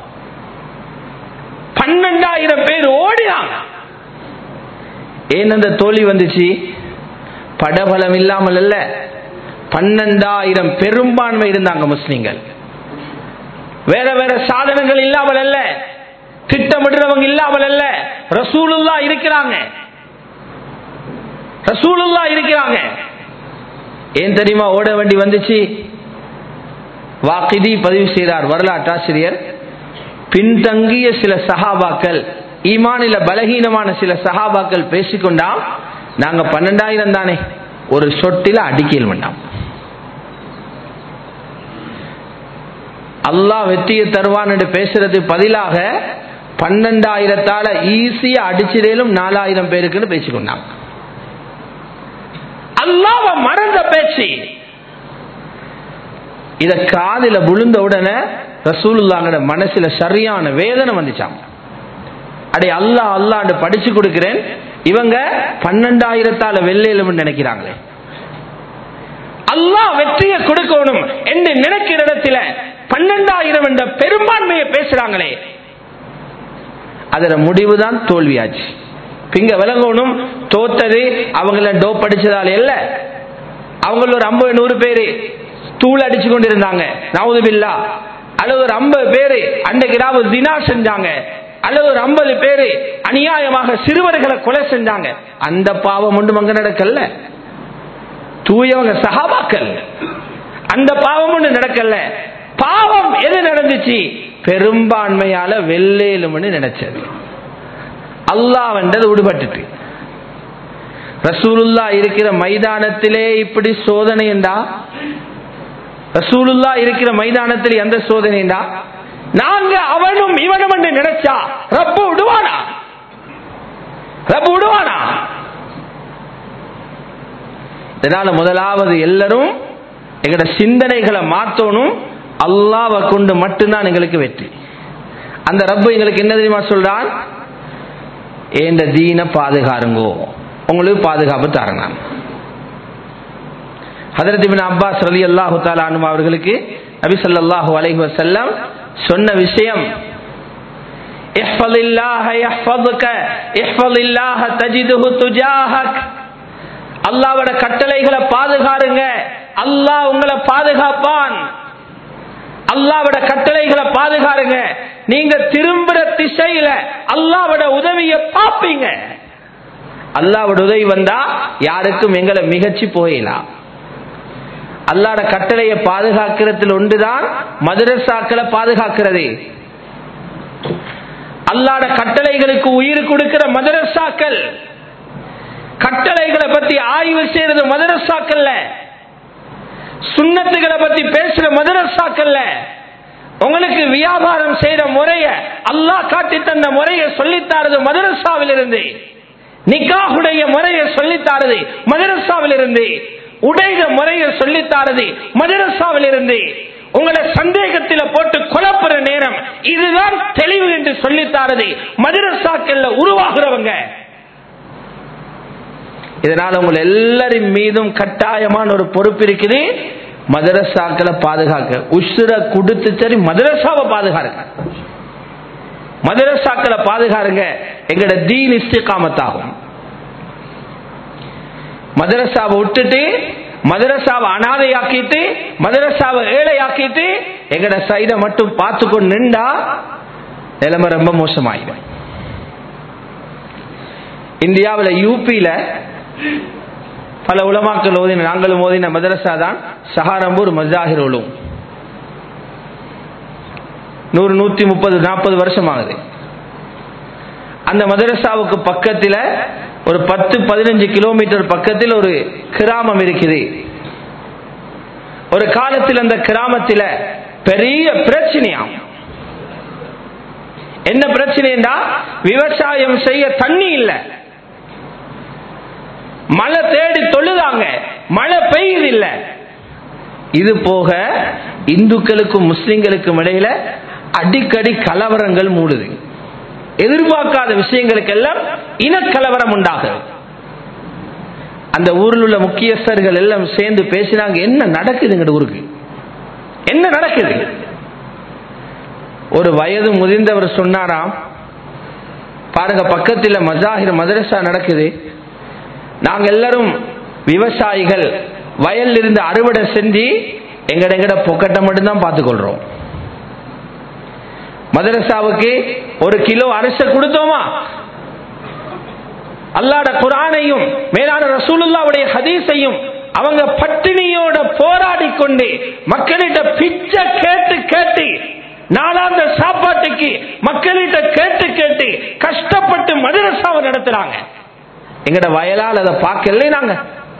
பன்னெண்டாயிரம் பேர் ஓடினாங்க ஏன் அந்த தோல்வி வந்துச்சு படபலம் இல்லாமல் அல்ல பன்னெண்டாயிரம் பெரும்பான்மை இருந்தாங்க முஸ்லிம்கள் வேற வேற சாதனங்கள் இல்லாமல் அல்ல திட்டமிடுறவங்க இல்லாமல் அல்ல ரசூலுல்லா இருக்கிறாங்க ரசூலுல்லா இருக்கிறாங்க ஏன் தெரியுமா ஓட வேண்டி வந்துச்சு வாக்கிதி பதிவு செய்தார் வரலாற்றாசிரியர் பின்தங்கிய சில சஹாபாக்கள் ஈமானில பலகீனமான சில சஹாபாக்கள் பேசிக்கொண்டா நாங்க பன்னெண்டாயிரம் தானே ஒரு சொட்டில அடிக்கல் வேண்டாம் அல்லாஹ் வெற்றியை தருவான் என்று பேசுறது பதிலாக பன்னெண்டாயிரத்தால ஈஸியா அடிச்சிடலும் நாலாயிரம் பேருக்குன்னு பேசிக்கொண்டாங்க அல்லாவ மறந்த பேச்சு இத காதில விழுந்த உடனே ரசூலுல்லாங்கட மனசுல சரியான வேதனை வந்துச்சாங்க அடே அல்லா அல்லாண்டு படிச்சு கொடுக்கிறேன் இவங்க பன்னெண்டாயிரத்தால வெள்ளையிலும் நினைக்கிறாங்களே அல்லாஹ் வெற்றியை கொடுக்கணும் என்று நினைக்கிற இடத்துல பன்னெண்டாயிரம் என்ற பெரும்பான்மையை பேசுறாங்களே அதோட முடிவுதான் தோல்வியாச்சு பிங்க விளங்கணும் தோத்தது அவங்கள டோப் அடிச்சதால இல்ல அவங்கள ஒரு ஐம்பது நூறு பேரு தூள் அடிச்சு கொண்டு இருந்தாங்க நவுதுபில்லா அல்லது ஒரு ஐம்பது பேரு அன்றைக்கு ராவு தினா செஞ்சாங்க அல்லது ஒரு ஐம்பது பேரு அநியாயமாக சிறுவர்களை கொலை செஞ்சாங்க அந்த பாவம் ஒன்றும் அங்க நடக்கல தூயவங்க சகாபாக்கள் அந்த பாவம் ஒன்று நடக்கல பாவம் எது நடந்துச்சு பெரும்பான்மையால வெள்ளேலும்னு நினைச்சது அல்லாஹ் வந்தது விடுபட்டுட்டு ரசூலுல்லா இருக்கிற மைதானத்திலே இப்படி சோதனை என்றா ரசூலுல்லா இருக்கிற மைதானத்தில் எந்த சோதனைண்டா நாங்க அவனும் இவனும் என்று நினைச்சா ரப்பு விடுவானா ரப்பு விடுவானா இதனால முதலாவது எல்லாரும் எங்களோட சிந்தனைகளை மாற்றணும் அல்லாவை கொண்டு மட்டும்தான் எங்களுக்கு வெற்றி அந்த ரப்பு எங்களுக்கு என்ன தெரியுமா சொல்றான் ஏந்த தீன பாதுகாருங்கோ உங்களுக்கு பாதுகாப்பு தரேன் நான் ஹதரத் இபின் அப்பாஸ் ரலி அல்லாஹு தாலானு அவர்களுக்கு நபி ஸல்லல்லாஹு அலைஹி வஸல்லம் சொன்ன விஷயம் احفظ الله يحفظك احفظ الله تجده تجاهك அல்லாஹ்வோட கட்டளைகளை பாதுகாருங்க அல்லாஹ் உங்களை பாதுகாப்பான் அல்லாவோட கட்டளைகளை பாதுகாருங்க நீங்க திரும்புற திசையில அல்லாவோட உதவியை பார்ப்பீங்க அல்லாவோட உதவி வந்தா யாருக்கும் எங்களை மிகச்சி போயிடலாம் அல்லாட கட்டளையை பாதுகாக்கிறதுல ஒன்றுதான் மதுரசாக்களை பாதுகாக்கிறது அல்லாட கட்டளைகளுக்கு உயிர் கொடுக்கிற மதரசாக்கள் கட்டளைகளை பத்தி ஆய்வு செய்யறது மதரசாக்கள்ல சுண்ணத்துகளை பத்தி பேசுற மதரசாக்கள்ல உங்களுக்கு வியாபாரம் செய்யற முறைய அல்லாஹ் காட்டி தந்த முறையை சொல்லித்தாரது மதரசாவில் இருந்து நிக்காஹுடைய முறையை சொல்லித்தாரது மதரசாவில் இருந்து உடைக முறையை சொல்லித்தாரது மதரசாவில் இருந்து உங்களை சந்தேகத்தில போட்டு குழப்புற நேரம் இதுதான் தெளிவு என்று சொல்லித்தாரது மதரசாக்கள்ல உருவாகிறவங்க இதனால உங்கள் எல்லாரின் மீதும் கட்டாயமான ஒரு பொறுப்பு இருக்குது மதரசாக்களை பாதுகாக்க உசுர கொடுத்து சரி மதரசாவை பாதுகாருங்க மதரசாக்களை பாதுகாருங்க எங்கட தீன் இஸ்திகாமத்தாகும் மதரசாவை விட்டுட்டு மதரசாவை அனாதையாக்கிட்டு மதரசாவை ஏழையாக்கிட்டு எங்கட சைட மட்டும் பார்த்து கொண்டு நின்றா நிலைமை ரொம்ப மோசமாயிடும் இந்தியாவில் யூபியில பல உலமாக்கள் ஓதின நாங்களும் ஓதின மதரசா தான் சஹாரம்பூர் மஜாஹிர் உலும் நூறு நூத்தி முப்பது நாற்பது வருஷம் ஆகுது அந்த மதரசாவுக்கு பக்கத்தில் ஒரு பத்து பதினஞ்சு கிலோமீட்டர் பக்கத்தில் ஒரு கிராமம் இருக்குது ஒரு காலத்தில் அந்த கிராமத்தில் பெரிய பிரச்சனையாம் என்ன பிரச்சனைண்டா விவசாயம் செய்ய தண்ணி இல்லை மழை தேடி தொழுதாங்க மழை பெய்யுது இல்ல இது போக இந்துக்களுக்கும் முஸ்லிம்களுக்கும் இடையில அடிக்கடி கலவரங்கள் மூடுது எதிர்பார்க்காத விஷயங்களுக்கெல்லாம் இனக்கலவரம் உண்டாகுது அந்த ஊரில் உள்ள முக்கியஸ்தர்கள் எல்லாம் சேர்ந்து பேசினாங்க என்ன நடக்குதுங்க ஊருக்கு என்ன நடக்குது ஒரு வயது முதிர்ந்தவர் சொன்னாராம் பாருங்க பக்கத்தில் மஜாஹிர் மதரசா நடக்குது நாங்க எல்லாரும் விவசாயிகள் வயல்ல இருந்து அறுவடை செஞ்சு எங்கட எங்கட பொக்கட்டை மட்டும்தான் பார்த்துக்கொள்றோம் மதரசாவுக்கு ஒரு கிலோ அரிச கொடுத்தோமா அல்லாட குரானையும் மேலான ரசூலுல்லாவுடைய ஹதீஸையும் அவங்க பட்டினியோட போராடி கொண்டு மக்களிட்ட பிச்சை கேட்டு கேட்டு நாளாந்த சாப்பாட்டுக்கு மக்களிட்ட கேட்டு கேட்டு கஷ்டப்பட்டு மதரசாவை நடத்துறாங்க எங்கட வயலால் அதை பார்க்கல நாங்க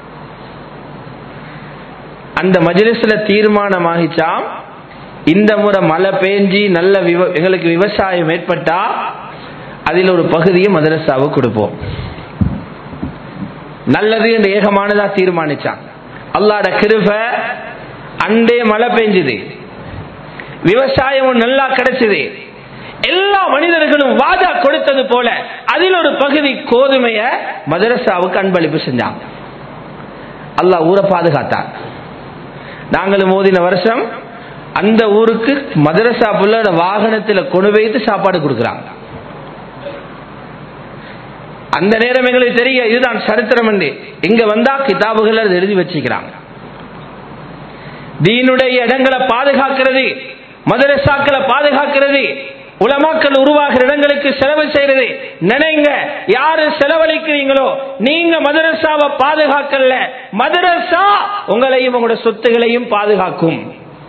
அந்த மஜிலிஸ்ல தீர்மானமாகிச்சாம் இந்த முறை மழை பெஞ்சி நல்ல விவ- எங்களுக்கு விவசாயம் ஏற்பட்டா அதில் ஒரு பகுதியை மதரசாவுக்கு கொடுப்போம் நல்லது என்று ஏகமானதா தீர்மானிச்சான் அல்லாட கிருப அண்டே மழை பெஞ்சுது விவசாயமும் நல்லா கிடைச்சது எல்லா மனிதர்களும் வாதா கொடுத்தது போல அதில் ஒரு பகுதி கோதுமைய மதரசாவுக்கு அன்பளிப்பு செஞ்சாங்க அல்லாஹ் ஊரை பாதுகாத்தான் நாங்களும் மோதின வருஷம் அந்த ஊருக்கு மதரசா புள்ள வாகனத்தில் கொண்டு வைத்து சாப்பாடு கொடுக்குறாங்க அந்த நேரம் எங்களுக்கு தெரிய இதுதான் சரித்திரம் என்று இங்க வந்தா கிதாபுகள் அதை எழுதி வச்சுக்கிறாங்க தீனுடைய இடங்களை பாதுகாக்கிறது மதரசாக்களை பாதுகாக்கிறது உலமாக்கள் உருவாகிற இடங்களுக்கு செலவு செய்யறது நினைங்க யாரு செலவழிக்கிறீங்களோ நீங்க மதரசாவை பாதுகாக்கல மதரசா உங்களையும் உங்களோட சொத்துகளையும் பாதுகாக்கும்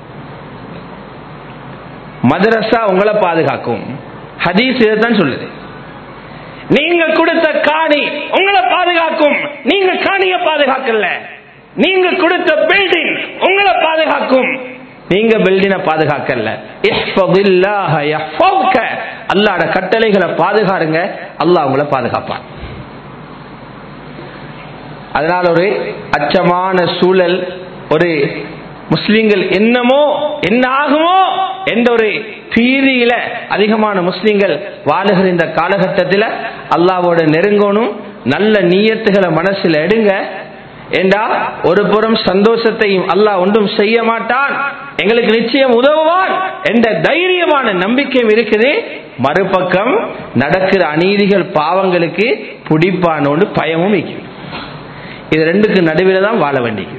மதரசா உங்களை பாதுகாக்கும் ஹதீஸ் இதைத்தான் சொல்லுது நீங்க கொடுத்த காணி உங்களை பாதுகாக்கும் நீங்க காணிய பாதுகாக்கல நீங்க கொடுத்த பில்டிங் உங்களை பாதுகாக்கும் நீங்க பில்டினை பாதுகாக்கல இஹ்ஃபதில்லாஹ யஹ்ஃபதுக. அல்லாஹ்ட கட்டளைகளை பாதுகாருங்க அல்லாஹ் உங்களை பாதுகாப்பான் அதனால் ஒரு அச்சமான சூழல் ஒரு முஸ்லிம்கள் என்னமோ என்ன ஆகுமோ என்ற ஒரு பீதியில அதிகமான முஸ்லிம்கள் வாழுகிற இந்த காலகட்டத்தில் அல்லாவோட நெருங்கணும் நல்ல நீயத்துகளை மனசுல எடுங்க ஏண்டா ஒரு புறம் சந்தோஷத்தையும் அல்லாஹ் ஒன்றும் செய்ய மாட்டான் எங்களுக்கு நிச்சயம் உதவுவான் என்ற தைரியமான நம்பிக்கையும் இருக்குது மறுபக்கம் நடக்கிற அநீதிகள் பாவங்களுக்கு புடிப்பானோன்னு பயமும் வைக்கும் இது ரெண்டுக்கு நடுவில் தான் வாழ வேண்டியது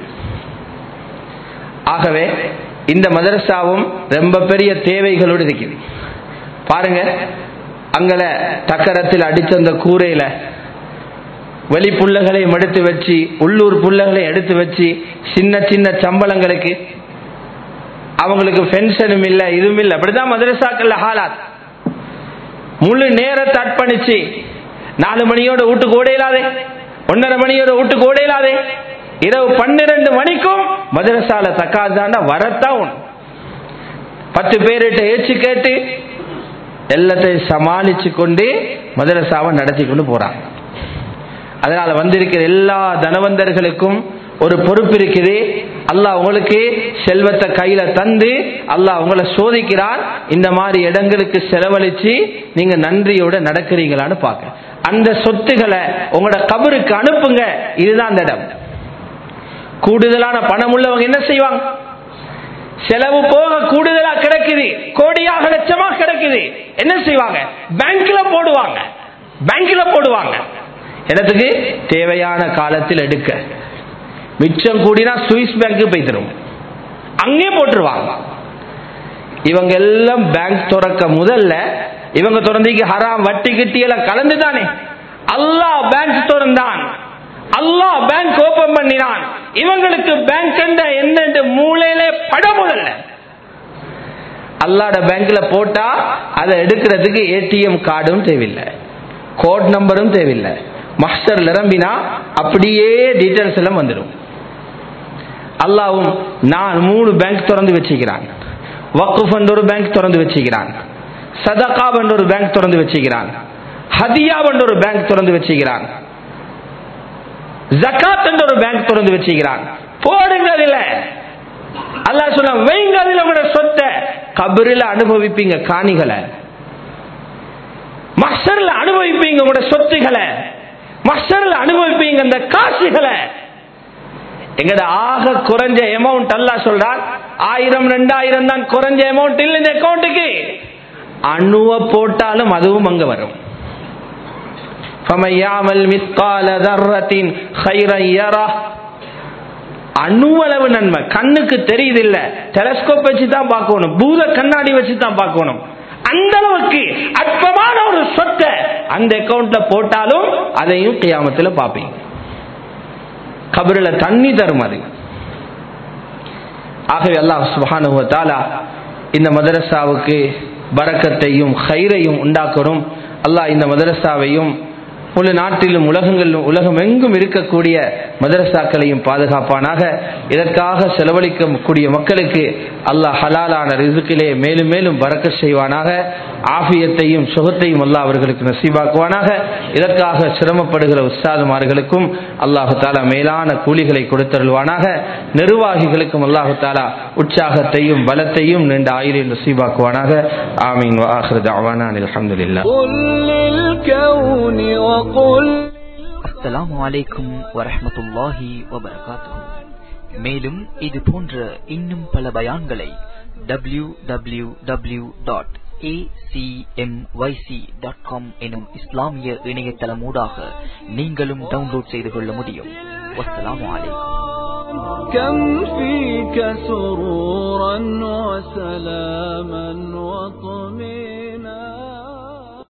ஆகவே இந்த மதரசாவும் ரொம்ப பெரிய தேவைகளோடு இருக்குது பாருங்க அங்கல தக்கரத்தில் அடிச்ச அந்த கூரையில வெளி புல்லைகளையும் எடுத்து வச்சு உள்ளூர் புல்லைகளையும் எடுத்து வச்சு சின்ன சின்ன சம்பளங்களுக்கு அவங்களுக்கு பென்ஷனும் இல்லை இதுவும் இல்லை அப்படிதான் மதரசாக்கள்ல ஹாலாத் முழு நேரத்தை அர்ப்பணிச்சு நாலு மணியோட வீட்டுக்கு ஓடையிலாதே ஒன்னரை மணியோட வீட்டுக்கு ஓடையிலாதே இரவு பன்னிரண்டு மணிக்கும் மதரசால தக்காதாண்டா வரத்தான் ஒண்ணு பத்து பேர்கிட்ட ஏச்சு கேட்டு எல்லாத்தையும் சமாளிச்சு கொண்டு மதரசாவை நடத்தி கொண்டு போறாங்க அதனால வந்திருக்கிற எல்லா தனவந்தர்களுக்கும் ஒரு பொறுப்பு இருக்குது அல்லாஹ் உங்களுக்கு செல்வத்தை கையில தந்து அல்லாஹ் உங்களை சோதிக்கிறான் இந்த மாதிரி இடங்களுக்கு செலவழிச்சு நீங்க நன்றியோட நடக்கிறீங்களான்னு பார்க்க அந்த சொத்துக்களை உங்களோட கபருக்கு அனுப்புங்க இதுதான் அந்த இடம் கூடுதலான பணம் உள்ளவங்க என்ன செய்வாங்க செலவு போக கூடுதலா கிடைக்குது கோடியாக லட்சமா கிடைக்குது என்ன செய்வாங்க பேங்க்ல போடுவாங்க பேங்க்ல போடுவாங்க இடத்துக்கு தேவையான காலத்தில் எடுக்க மிச்சம் கூடினா சுவிஸ் பேங்க்கு போய் தரும் அங்கே போட்டுருவாங்க இவங்க எல்லாம் பேங்க் திறக்க முதல்ல இவங்க திறந்திக்கு ஹராம் வட்டி கிட்டி எல்லாம் கலந்து தானே அல்லாஹ் பேங்க் திறந்தான் அல்லாஹ் பேங்க் ஓபன் பண்ணினான் இவங்களுக்கு பேங்க் என்ன மூலையிலே பட முதல்ல அல்லாட பேங்க்ல போட்டா அதை எடுக்கிறதுக்கு ஏடிஎம் கார்டும் தேவையில்லை கோட் நம்பரும் தேவையில்லை மாஸ்டர் நிரம்பினா அப்படியே டீட்டெயில்ஸ் எல்லாம் வந்துடும் அல்லாவும் நான் மூணு பேங்க் திறந்து வச்சுக்கிறான் வக்குஃப் என்ற ஒரு பேங்க் திறந்து வச்சுக்கிறான் சதகா என்ற ஒரு பேங்க் திறந்து வச்சுக்கிறான் ஹதியா என்ற ஒரு பேங்க் திறந்து வச்சுக்கிறான் ஜக்காத் என்ற ஒரு பேங்க் திறந்து வச்சுக்கிறான் போடுங்க அதுல அல்லா சொன்ன வைங்க அதுல உங்களோட சொத்தை கபரில் அனுபவிப்பீங்க காணிகளை மஷர்ல அனுபவிப்பீங்க உங்களோட சொத்துக்களை மஷர்ல அனுபவிப்பீங்க அந்த காசுகளை எங்கட ஆக குறைஞ்ச அமௌண்ட் அல்லா சொல்றான் ஆயிரம் ரெண்டாயிரம் தான் குறைஞ்ச அமௌண்ட் இல்ல இந்த அக்கௌண்ட்டுக்கு அணுவ போட்டாலும் அதுவும் அங்க வரும் அணுவளவு நன்மை கண்ணுக்கு தெரியுது இல்ல டெலஸ்கோப் வச்சு தான் பார்க்கணும் பூத கண்ணாடி வச்சு தான் பார்க்கணும் அந்த அளவுக்கு அற்பமான ஒரு சொத்தை அந்த அக்கௌண்ட்ல போட்டாலும் அதையும் கியாமத்துல பார்ப்பீங்க கபரில் தண்ணி தரும் அது ஆகவே அல்லாஹ் சுபானுவத்தாலா இந்த மதரசாவுக்கு பறக்கத்தையும் ஹைரையும் உண்டாக்கணும் அல்லாஹ் இந்த மதரசாவையும் முழு நாட்டிலும் உலகங்களிலும் உலகம் எங்கும் இருக்கக்கூடிய மதரசாக்களையும் பாதுகாப்பானாக இதற்காக செலவழிக்கக்கூடிய மக்களுக்கு அல்லாஹ் ஹலாலான ரிசுக்கிலே மேலும் மேலும் பறக்க செய்வானாக ஆபியத்தையும் சுகத்தையும் அல்லாஹ் அவர்களுக்கு நசீபாக்குவானாக இதற்காக சிரமப்படுகிற உஸ்தாதுமார்களுக்கும் அல்லாஹு தாலா மேலான கூலிகளை கொடுத்தருள்வானாக நிர்வாகிகளுக்கும் அல்லாஹு தாலா உற்சாகத்தையும் பலத்தையும் நீண்ட ஆயுளில் நசீபாக்குவானாக ஆமீன் வாஹர் தாவானா அலமதுல்லா
அஸ்ஸலாமு அலைக்கும் வரஹ்மத்துல்லாஹி வபரகாத்துஹு மேலும் இது போன்ற இன்னும் பல பயான்களை W W W dot acmyc.com எனும் இஸ்லாமிய இணையதளம் ஊடாக நீங்களும் டவுன்லோட் செய்து கொள்ள முடியும் வஸ்ஸலாமு அலைக்கும்
كم فيك سرورا وسلاما وطمئنا